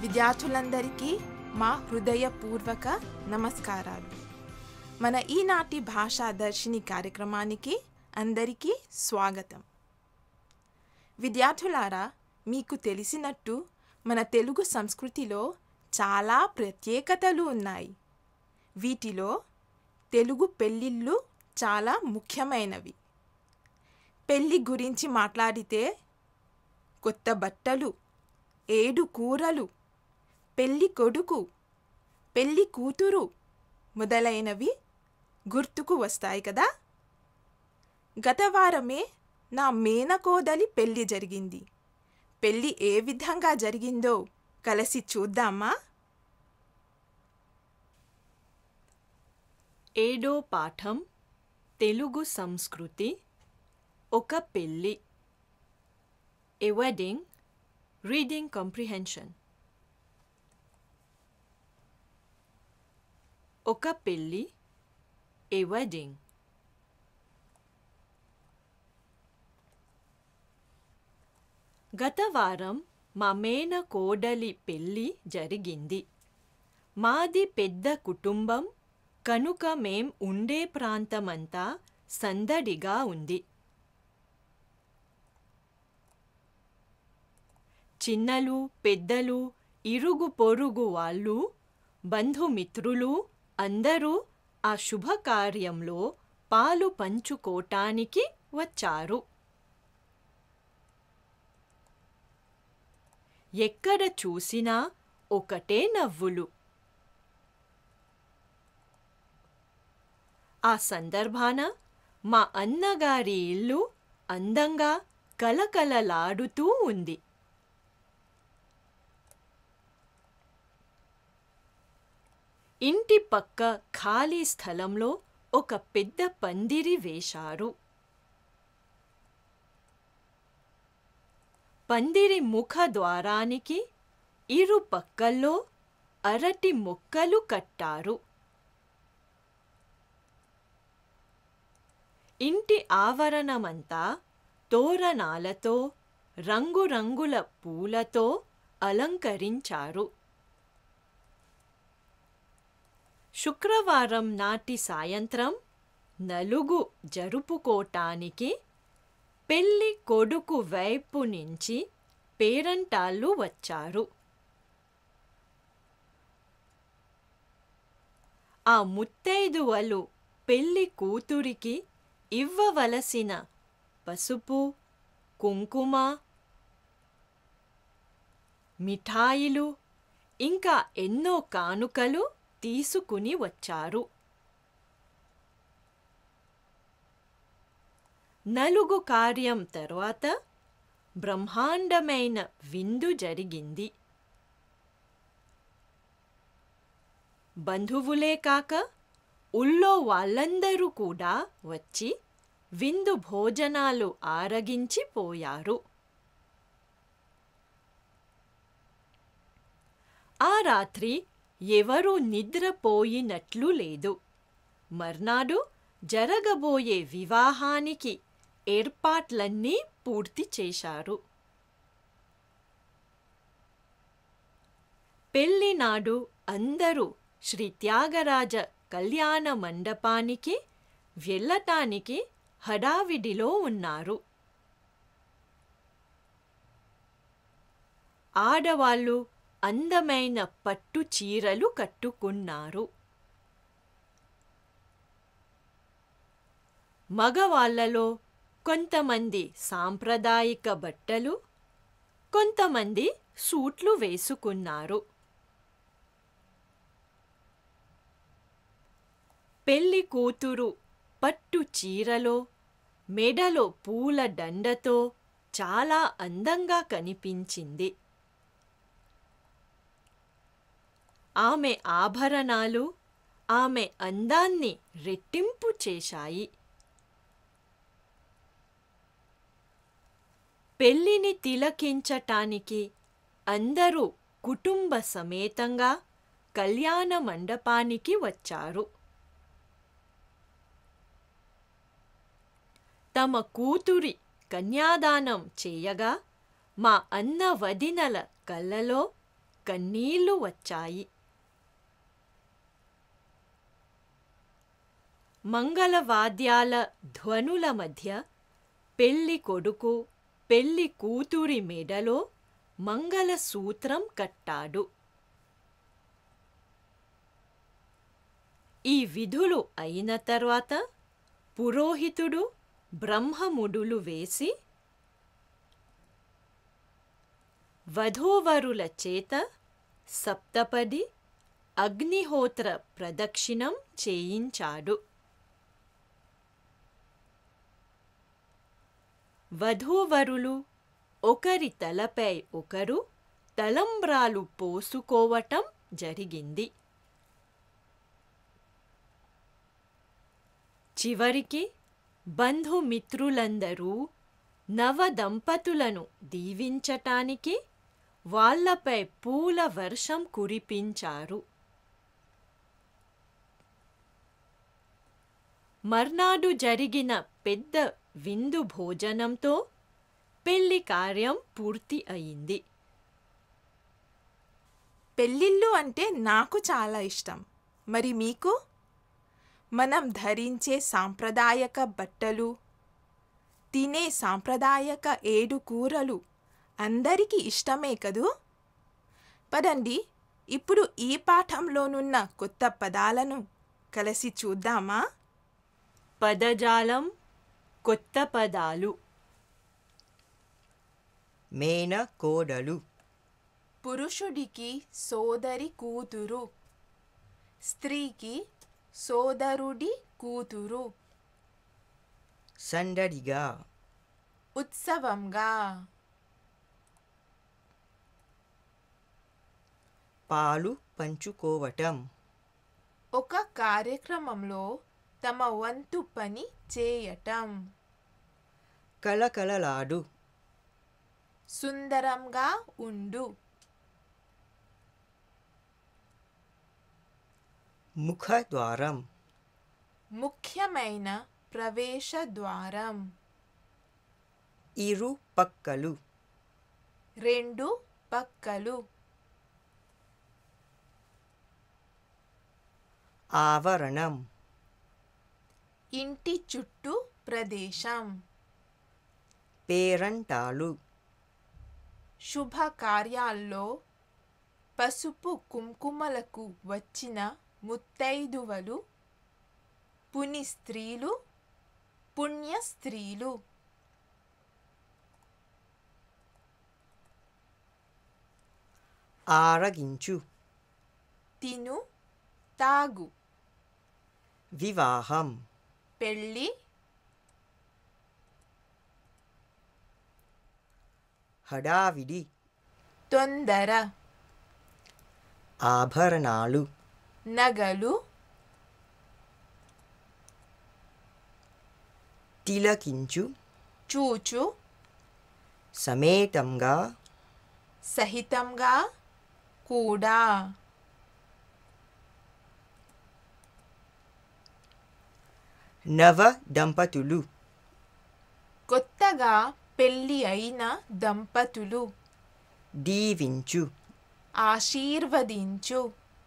విద్యార్థులందరికీ మా హృదయపూర్వక నమస్కారాలు మన ఈనాటి భాషా దర్శిని కార్యక్రమానికి అందరికీ స్వాగతం విద్యార్థులారా మీకు తెలిసినట్టు మన తెలుగు సంస్కృతిలో చాలా ప్రత్యేకతలు ఉన్నాయి వీటిలో తెలుగు పెళ్ళిళ్ళు చాలా ముఖ్యమైనవి పెళ్ళి గురించి మాట్లాడితే కొత్త బట్టలు ఏడు కూరలు పెళ్ళి కొడుకు పెళ్ళి కూతురు మొదలైనవి గుర్తుకు వస్తాయి కదా గత వారమే నా మేనకోదలి పెళ్ళి జరిగింది పెళ్ళి ఏ విధంగా జరిగిందో కలిసి చూద్దామా ఏడో పాఠం తెలుగు సంస్కృతి ఒక పెళ్ళి ఎ వెడ్డింగ్ రీడింగ్ కాంప్రిహెన్షన్ ఒక పెళ్ళి ఎ వెడ్డింగ్ గత వారం మా మేన కోడలి పెళ్ళి జరిగింది మాది పెద్ద కుటుంబం కనుక మేం ఉండే ప్రాంతమంతా సందడిగా ఉంది చిన్నలు పెద్దలు ఇరుగు పొరుగు వాళ్ళు బంధుమిత్రులు అందరూ ఆ శుభకార్యంలో పాలు పంచుకోటానికి వచ్చారు ఎక్కడ చూసినా ఒకటే నవ్వులు ఆ సందర్భాన మా అన్నగారి ఇల్లు అందంగా కలకలలాడుతూ ఉంది ఇంటి పక్క ఖాళీ స్థలంలో ఒక పెద్ద పందిరి వేశారు పందిరి ముఖ ద్వారానికి ఇరు పక్కల్లో అరటి మొక్కలు కట్టారు ఇంటి ఆవరణమంతా తోరణాలతో రంగురంగుల పూలతో అలంకరించారు శుక్రవారం నాటి సాయంత్రం నలుగు జరుపుకోటానికి పెళ్లి కొడుకు వైపు నుంచి పేరంటాళ్ళు వచ్చారు ఆ ముత్తైదువలు పెళ్లి కూతురికి ఇవ్వవలసిన పసుపు కుంకుమ మిఠాయిలు ఇంకా ఎన్నో కానుకలు తీసుకుని వచ్చారు నలుగు కార్యం తరువాత బ్రహ్మాండమైన విందు జరిగింది బంధువులే కాక ఊళ్ళో వాళ్ళందరూ కూడా వచ్చి విందు భోజనాలు ఆరగించి పోయారు ఆ రాత్రి ఎవరూ నిద్రపోయినట్లు లేదు మర్నాడు జరగబోయే వివాహానికి ఏర్పాట్లన్నీ పూర్తి చేశారు పెళ్లినాడు అందరూ శ్రీ త్యాగరాజ కళ్యాణ మండపానికి వెళ్ళటానికి హడావిడిలో ఉన్నారు ఆడవాళ్ళు అందమైన పట్టు చీరలు కట్టుకున్నారు మగవాళ్లలో కొంతమంది సాంప్రదాయిక బట్టలు కొంతమంది సూట్లు వేసుకున్నారు పెళ్లి కూతురు పట్టు చీరలో మెడలో పూల దండతో చాలా అందంగా కనిపించింది ఆమె ఆభరణాలు ఆమె అందాన్ని రెట్టింపు చేశాయి పెళ్లిని తిలకించటానికి అందరూ కుటుంబ సమేతంగా కళ్యాణ మండపానికి వచ్చారు తమ కూతురి కన్యాదానం చేయగా మా అన్న వదినల కళ్ళలో కన్నీళ్లు వచ్చాయి మంగళవాద్యాల ధ్వనుల మధ్య పెళ్లి కొడుకు పెళ్లి కూతురి మెడలో మంగళసూత్రం కట్టాడు ఈ విధులు అయిన తర్వాత పురోహితుడు బ్రహ్మముడులు వేసి వధూవరుల చేత సప్తపది అగ్నిహోత్ర ప్రదక్షిణం చేయించాడు వధూవరులు ఒకరి తలపై ఒకరు తలంబ్రాలు పోసుకోవటం జరిగింది చివరికి బంధుమిత్రులందరూ నవ దంపతులను దీవించటానికి వాళ్ళపై పూల వర్షం కురిపించారు మర్నాడు జరిగిన పెద్ద విందు భోజనంతో పెళ్లి కార్యం పూర్తి అయింది పెళ్ళిళ్ళు అంటే నాకు చాలా ఇష్టం మరి మీకు మనం ధరించే సాంప్రదాయక బట్టలు తినే సాంప్రదాయక ఏడు కూరలు అందరికీ ఇష్టమే కదూ పదండి ఇప్పుడు ఈ పాఠంలోనున్న కొత్త పదాలను కలిసి చూద్దామా పదజాలం కొత్త పదాలు మేన కోడలు పురుషుడికి సోదరి కూతురు స్త్రీకి సోదరుడి కూతురు సందడిగా ఉత్సవంగా పాలు పంచుకోవటం ఒక కార్యక్రమంలో తమ వంతు పని చేయటం కలకలలాడు సుందరంగా ఉండు ముఖద్వారం ముఖ్యమైన ప్రవేశ ద్వారం ఇరు పక్కలు రెండు పక్కలు ఆవరణం ఇంటి చుట్టూ ప్రదేశం పేరంటాలు శుభ కార్యాల్లో పసుపు కుంకుమలకు వచ్చిన ముత్తైదువలు పుని స్త్రీలు పుణ్య స్త్రీలు ఆరగించు తిను తాగు వివాహం పెళ్ళి హడావిడి తొందర ఆభరణాలు నగలు తిలకించు చూచు సమేతంగా సహితంగా కూడా నవ దంపతులు కొత్తగా పెళ్ళి అయిన దంపతులు దీవించు ఆశీర్వదించు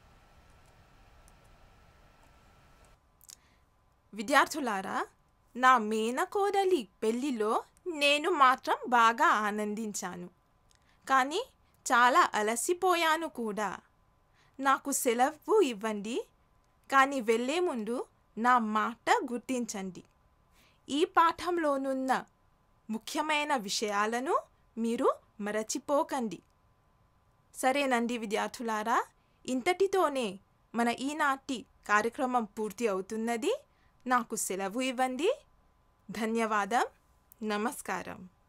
విద్యార్థులారా నా మేనకోడలి పెళ్ళిలో నేను మాత్రం బాగా ఆనందించాను కానీ చాలా అలసిపోయాను కూడా నాకు సెలవు ఇవ్వండి కానీ వెళ్ళే ముందు నా మాట గుర్తించండి ఈ పాఠంలోనున్న ముఖ్యమైన విషయాలను మీరు మరచిపోకండి సరేనండి విద్యార్థులారా ఇంతటితోనే మన ఈనాటి కార్యక్రమం పూర్తి అవుతున్నది నాకు సెలవు ఇవ్వండి ధన్యవాదం నమస్కారం